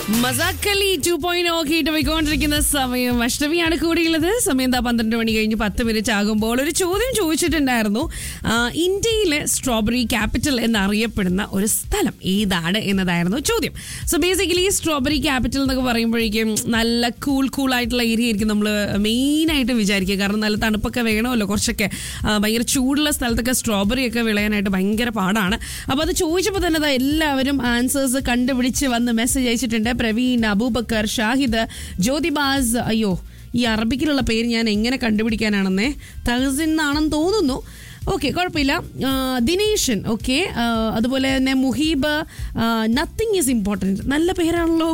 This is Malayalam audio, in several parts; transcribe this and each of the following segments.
മസാക്കലി ടു പോയിന്റ് നോക്കിയിട്ട് പോയിക്കൊണ്ടിരിക്കുന്ന സമയം അഷ്ടമിയാണ് കൂടിയുള്ളത് സമയം എന്താ പന്ത്രണ്ട് മണി കഴിഞ്ഞ് പത്ത് മിനിറ്റ് ആകുമ്പോൾ ഒരു ചോദ്യം ചോദിച്ചിട്ടുണ്ടായിരുന്നു ആ, ഇന്ത്യയിലെ സ്ട്രോബെറി ക്യാപിറ്റൽ എന്നറിയപ്പെടുന്ന ഒരു സ്ഥലം ഏതാണ് എന്നതായിരുന്നു ചോദ്യം സോ ബേസിക്കലി സ്ട്രോബെറി ക്യാപിറ്റൽ എന്നൊക്കെ പറയുമ്പോഴേക്കും നല്ല കൂൾ കൂൾ ആയിട്ടുള്ള ഏരിയ ആയിരിക്കും നമ്മൾ മെയിനായിട്ട് വിചാരിക്കുക കാരണം നല്ല തണുപ്പൊക്കെ വേണമല്ലോ കുറച്ചൊക്കെ ആ, ഭയങ്കര ചൂടുള്ള സ്ഥലത്തൊക്കെ സ്ട്രോബെറി ഒക്കെ വിളയാനായിട്ട് ഭയങ്കര പാടാണ് അപ്പോൾ അത് ചോദിച്ചപ്പോൾ തന്നെ ദാ എല്ലാവരും ആൻസേഴ്സ് കണ്ടുപിടിച്ച് വന്ന് മെസ്സേജ് അയച്ചിട്ടുണ്ട് പ്രവീൺ അബൂബക്കർ ഷാഹിദ് ജ്യോതിബാസ് അയ്യോ ഈ അറബിക്കിലുള്ള പേര് ഞാൻ എങ്ങനെ കണ്ടുപിടിക്കാനാണെന്നേ തഹസിൻ എന്നാണെന്ന് തോന്നുന്നു ഓക്കെ കുഴപ്പമില്ല ആ, ദിനേശൻ ഓക്കെ അതുപോലെ തന്നെ മുഹീബ് നത്തിങ് ഈസ് ഇമ്പോർട്ടൻറ്റ് നല്ല പേരാണല്ലോ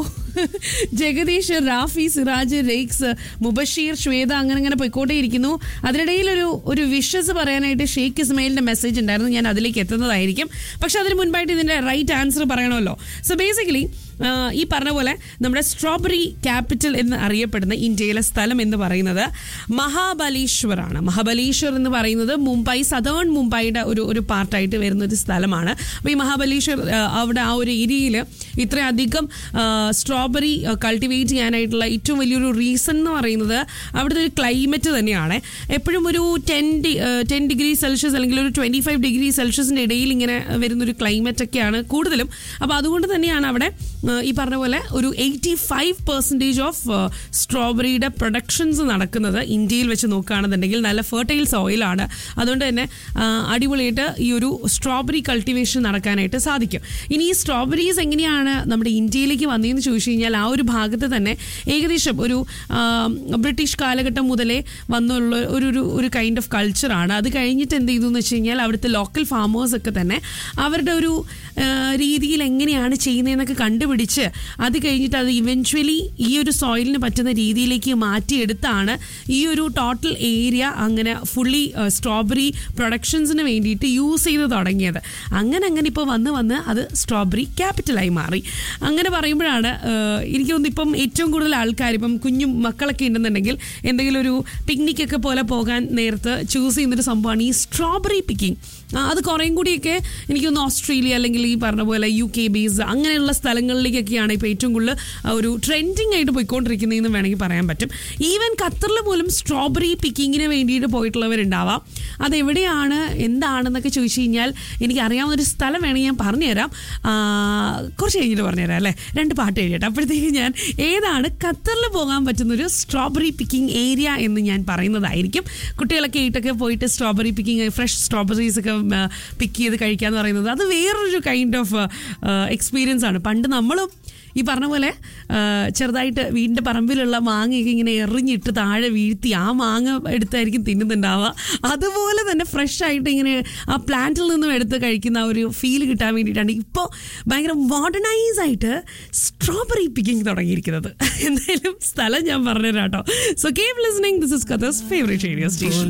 ജഗദീഷ് റാഫി സിറാജ് റെയ്ക്സ് മുബഷീർ ശ്വേത അങ്ങനെ അങ്ങനെ പോയിക്കോട്ടേയിരിക്കുന്നു അതിനിടയിൽ ഒരു ഒരു വിഷസ് പറയാനായിട്ട് ഷെയ്ഖ് ഇസ്മയിലിന്റെ മെസ്സേജ് ഉണ്ടായിരുന്നു ഞാൻ അതിലേക്ക് എത്തുന്നതായിരിക്കും പക്ഷെ അതിന് മുൻപായിട്ട് ഇതിന്റെ റൈറ്റ് ആൻസർ പറയണമല്ലോ സോ ബേസിക്കലി ഈ പറഞ്ഞ പോലെ നമ്മുടെ സ്ട്രോബെറി ക്യാപിറ്റൽ എന്ന് അറിയപ്പെടുന്ന ഇന്ത്യയിലെ സ്ഥലം എന്ന് പറയുന്നത് മഹാബലീശ്വർ ആണ് മഹാബലീശ്വർ എന്ന് പറയുന്നത് മുംബൈ സദേൺ മുംബൈയുടെ ഒരു ഒരു പാർട്ടായിട്ട് വരുന്ന ഒരു സ്ഥലമാണ് അപ്പോൾ ഈ മഹാബലീശ്വർ ആ, അവിടെ ആ ഒരു ഏരിയയിൽ ഇത്രയധികം സ്ട്രോബെറി കൾട്ടിവേറ്റ് ചെയ്യാനായിട്ടുള്ള ഏറ്റവും വലിയൊരു റീസൺ എന്ന് പറയുന്നത് അവിടുത്തെ ഒരു ക്ലൈമറ്റ് തന്നെയാണ് എപ്പോഴും ഒരു ten D ten degree Celsius അല്ലെങ്കിൽ ഒരു ട്വൻറ്റി ഫൈവ് ഡിഗ്രി സെൽഷ്യസിൻ്റെ ഇടയിൽ ഇങ്ങനെ വരുന്നൊരു ക്ലൈമറ്റ് ഒക്കെയാണ് കൂടുതലും അപ്പോൾ അതുകൊണ്ട് തന്നെയാണ് അവിടെ ആ, ഈ പറഞ്ഞ പോലെ ഒരു എയ്റ്റി ഫൈവ് പെർസെൻറ്റേജ് ഓഫ് സ്ട്രോബെറിയുടെ പ്രൊഡക്ഷൻസ് നടക്കുന്നത് ഇന്ത്യയിൽ വെച്ച് നോക്കുകയാണെന്നുണ്ടെങ്കിൽ നല്ല ഫെർട്ടൈൽ സോയിലാണ് അതുകൊണ്ട് തന്നെ ആ, അടിപൊളിയായിട്ട് ഈ ഒരു സ്ട്രോബെറി കൾട്ടിവേഷൻ നടക്കാനായിട്ട് സാധിക്കും ഇനി ഈ സ്ട്രോബെറീസ് എങ്ങനെയാണ് നമ്മുടെ ഇന്ത്യയിലേക്ക് വന്നതെന്ന് ചോദിച്ചു കഴിഞ്ഞാൽ ആ ഒരു ഭാഗത്ത് തന്നെ ഏകദേശം ഒരു ആ, ബ്രിട്ടീഷ് കാലഘട്ടം മുതലേ വന്നുള്ള ഒരു ഒരു ഒരു കൈൻഡ് ഓഫ് കൾച്ചറാണ് അത് കഴിഞ്ഞിട്ട് എന്ത് ചെയ്തു എന്ന് വെച്ച് കഴിഞ്ഞാൽ അവിടുത്തെ ലോക്കൽ ഫാമേഴ്സ് ഒക്കെ തന്നെ അവരുടെ ഒരു ആ, രീതിയിൽ എങ്ങനെയാണ് ചെയ്യുന്നതെന്നൊക്കെ കണ്ടുപിടിച്ച് അത് കഴിഞ്ഞിട്ട് അത് ഇവൻച്വലി ഈ ഒരു സോയിലിന് പറ്റുന്ന രീതിയിലേക്ക് മാറ്റിയെടുത്താണ് ഈ ഒരു ടോട്ടൽ ഏരിയ അങ്ങനെ ഫുള്ളി സ്ട്രോബെറി പ്രൊഡക്ഷൻസിന് വേണ്ടിയിട്ട് യൂസ് ചെയ്ത് തുടങ്ങിയത് അങ്ങനെ അങ്ങനെ ഇപ്പോൾ വന്ന് വന്ന് അത് സ്ട്രോബെറി ക്യാപിറ്റലായി മാറി അങ്ങനെ പറയുമ്പോഴാണ് ആ, എനിക്ക് തോന്നുന്നു ഇപ്പം ഏറ്റവും കൂടുതൽ ആൾക്കാർ ഇപ്പം കുഞ്ഞു മക്കളൊക്കെ ഉണ്ടെന്നുണ്ടെങ്കിൽ എന്തെങ്കിലും ഒരു പിക്നിക് ഒക്കെ പോലെ പോകാൻ നേരത്ത് ചൂസ് ചെയ്യുന്നൊരു സംഭവമാണ് ഈ സ്ട്രോബെറി പിക്കിംഗ് അത് കുറേയും കൂടിയൊക്കെ എനിക്ക് തോന്നുന്നു ഓസ്ട്രേലിയ അല്ലെങ്കിൽ ഈ പറഞ്ഞ പോലെ യു കെ ബേസ് അങ്ങനെയുള്ള സ്ഥലങ്ങളിലേക്കൊക്കെയാണ് ഇപ്പോൾ ഏറ്റവും കൂടുതൽ ആ, ഒരു ട്രെൻഡിങ് ആയിട്ട് പോയിക്കൊണ്ടിരിക്കുന്നതെന്ന് വേണമെങ്കിൽ പറയാൻ പറ്റും ഈവൻ ഖത്തറിൽ പോലും സ്ട്രോബെറി പിക്കിങ്ങിന് വേണ്ടിയിട്ട് പോയിട്ടുള്ളവരുണ്ടാവാം അതെവിടെയാണ് എന്താണെന്നൊക്കെ ചോദിച്ചു കഴിഞ്ഞാൽ എനിക്ക് അറിയാവുന്ന ഒരു സ്ഥലം വേണമെങ്കിൽ ഞാൻ പറഞ്ഞുതരാം ആ, കുറച്ച് കഴിഞ്ഞിട്ട് പറഞ്ഞുതരാം അല്ലേ രണ്ട് പാട്ട് എഴുതിയിട്ട് അപ്പോഴത്തേക്ക് ഞാൻ ഏതാണ് ഖത്തറിൽ പോകാൻ പറ്റുന്നൊരു സ്ട്രോബെറി പിക്കിംഗ് ഏരിയ എന്ന് ഞാൻ പറയുന്നതായിരിക്കും കുട്ടികളൊക്കെ ആയിട്ടൊക്കെ പോയിട്ട് സ്ട്രോബെറി പിക്കിംഗ് ഫ്രഷ് സ്ട്രോബെറീസ് ഒക്കെ പിക്ക് ചെയ്ത് കഴിക്കുക എന്ന് പറയുന്നത് അത് വേറൊരു കൈൻഡ് ഓഫ് എക്സ്പീരിയൻസ് ആണ് പണ്ട് നമ്മളും ഈ പറഞ്ഞ പോലെ ആ, ചെറുതായിട്ട് വീടിൻ്റെ പറമ്പിലുള്ള മാങ്ങയൊക്കെ ഇങ്ങനെ എറിഞ്ഞിട്ട് താഴെ വീഴ്ത്തി ആ മാങ്ങ എടുത്തായിരിക്കും തിന്നുന്നുണ്ടാവുക അതുപോലെ തന്നെ ഫ്രഷ് ആയിട്ട് ഇങ്ങനെ ആ പ്ലാന്റിൽ നിന്നും എടുത്ത് കഴിക്കുന്ന ആ ഒരു ഫീൽ കിട്ടാൻ വേണ്ടിയിട്ടാണ് ഇപ്പോൾ ഭയങ്കര മോഡേണൈസ് ആയിട്ട് സ്ട്രോബെറി പിക്കിംഗ് തുടങ്ങിയിരിക്കുന്നത് എന്തായാലും സ്ഥലം ഞാൻ പറഞ്ഞുതരാം കേട്ടോ so keep listening this is കഥസ് ഫേവറേറ്റ് റേഡിയോ സ്റ്റേഷൻ